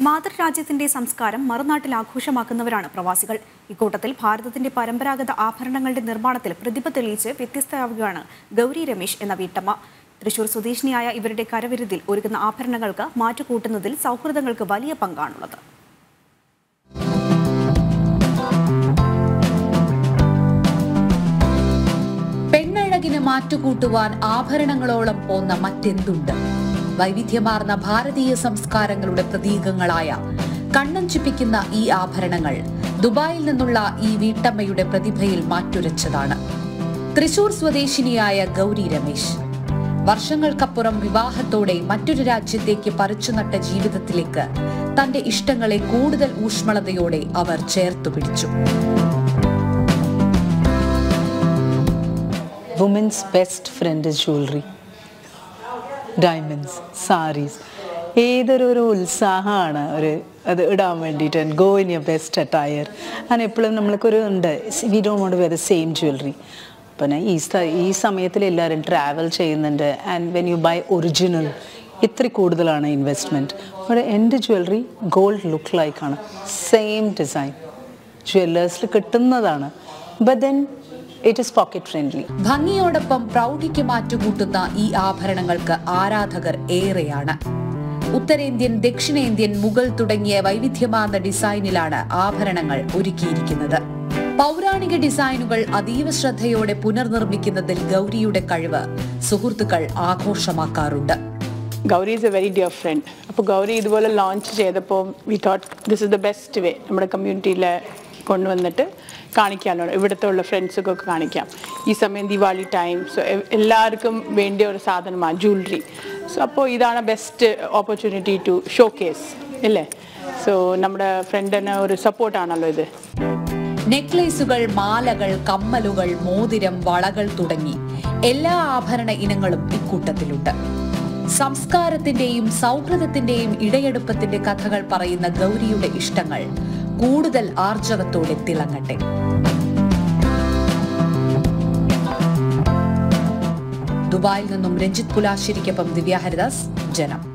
മാതൃരാജ്യത്തിന്റെ സംസ്കാരം മറുനാട്ടിൽ ആഘോഷമാക്കുന്നവരാണ് പ്രവാസികൾ ഇക്കൂട്ടത്തിൽ ഭാരതത്തിന്റെ പരമ്പരാഗത ആഭരണങ്ങളുടെ നിർമ്മാണത്തിൽ പ്രതിഭ തെളിയിച്ച് വ്യത്യസ്തയാവുകയാണ് ഗൗരി രമേശ് എന്ന വീട്ടമ്മ തൃശൂർ സ്വദേശിനിയായ ഇവരുടെ കരവിരുതിൽ ഒരുക്കുന്ന ആഭരണങ്ങൾക്ക് മാറ്റുകൂട്ടുന്നതിൽ സൗഹൃദങ്ങൾക്ക് വലിയ പങ്കാണുള്ളത് പെണ്ണഴകിന് മാറ്റുകൂട്ടുവാൻ ആഭരണങ്ങളോളം പോന്ന മറ്റെന്തുണ്ട് വൈവിധ്യമാർന്ന ഭാരതീയ സംസ്കാരങ്ങളുടെ പ്രതീകങ്ങളായ കണ്ണഞ്ചിപ്പിക്കുന്ന ഈ ആഭരണങ്ങൾ ദുബായിൽ നിന്നുള്ള ഈ വീട്ടമ്മയുടെ പ്രതിഭയിൽ മാറ്റുരച്ചതാണ് തൃശൂർ സ്വദേശിനിയായ ഗൗരി രമേശ് വർഷങ്ങൾക്കപ്പുറം വിവാഹത്തോടെ മറ്റൊരു രാജ്യത്തേക്ക് പറിച്ചുനട്ട ജീവിതത്തിലേക്ക് തന്റെ ഇഷ്ടങ്ങളെ കൂടുതൽ ഊഷ്മളതയോടെ അവർ ചേർത്തു പിടിച്ചു women's best friend is jewelry diamonds saris ഏതൊരു ഒരു ഉത്സാഹമാണ് ഒരു അത് ഇടാൻ വേണ്ടിയിട്ട് go in your best attire അങ്ങനെ എപ്പോഴും നമ്മൾക്കൊരു ഉണ്ട് we don't won't wear same jewellery പിന്നെ ഈ സ്ഥ- ഈ സമയത്തിൽ എല്ലാവരും ട്രാവൽ ചെയ്യുന്നുണ്ട് and when you buy original ഇത്ര കൂടുതലാണ് ഇൻവെസ്റ്റ്മെൻറ്റ് പക്ഷേ എൻ്റെ ജ്വല്ലറി ഗോൾഡ് ലുക്ക് ലൈക്കാണ് സെയിം ഡിസൈൻ ജ്വല്ലേഴ്സിൽ കിട്ടുന്നതാണ് but then it is pocket friendly ഭംഗിയോടൊപ്പം പ്രൗഢിക്ക് മാറ്റുകൂട്ടുന്ന ഈ ആഭരണങ്ങൾക്ക് ആരാധകർ ഏറെയാണ് ഉത്തരേന്ത്യൻ ദക്ഷിണേന്ത്യൻ മുഗൾ തുടങ്ങിയ വൈവിധ്യമാർന്ന ഡിസൈനിലാണ് ആഭരണങ്ങൾ ഒരുക്കിയിരിക്കുന്നത് പൗരാണിക ഡിസൈനുകൾ അതീവ ശ്രദ്ധയോടെ പുനർനിർമ്മിക്കുന്നതിൽ ഗൗരിയുടെ കഴിവ് സുഹൃത്തുക്കൾ ആഘോഷമാക്കാറുണ്ട് Gauri is a very dear friend അപ്പോൾ ഗൗരി ഇതുപോലെ ലോഞ്ച് ചെയ്തപ്പോൾ we thought this is the best way നമ്മുടെ കമ്മ്യൂണിറ്റിയിൽ കൊണ്ടുവന്നിട്ട് കാണിക്കാമല്ലോ ഇവിടുത്തെ ഉള്ള ഫ്രണ്ട്സൊക്കെ കാണിക്കാം ഈ സമയം ദിവാലി ടൈം സോ എല്ലാവർക്കും വേണ്ടിയ ഒരു സാധനമാണ് ജ്വല്ലറി സോ അപ്പോൾ ഇതാണ് best opportunity to showcase അല്ലേ സോ നമ്മുടെ ഫ്രണ്ടിന് ഒരു സപ്പോർട്ടാണല്ലോ ഇത് നെക്ലേസുകൾ മാലകൾ കമ്മലുകൾ മോതിരം വളകൾ തുടങ്ങി എല്ലാ ആഭരണ ഇനങ്ങളും ഇക്കൂട്ടത്തിലുണ്ട് സംസ്കാരത്തിന്റെയും സൗഹൃദത്തിന്റെയും ഇടയെടുപ്പത്തിന്റെ കഥകൾ പറയുന്ന ഗൗരിയുടെ ഇഷ്ടങ്ങൾ കൂടുതൽ ആർജവത്തോടെ തിളങ്ങട്ടെ ദുബായിൽ നിന്നും രഞ്ജിത് പുലാശ്ശേരിക്കൊപ്പം ദിവ്യ ഹരിദാസ് ജനം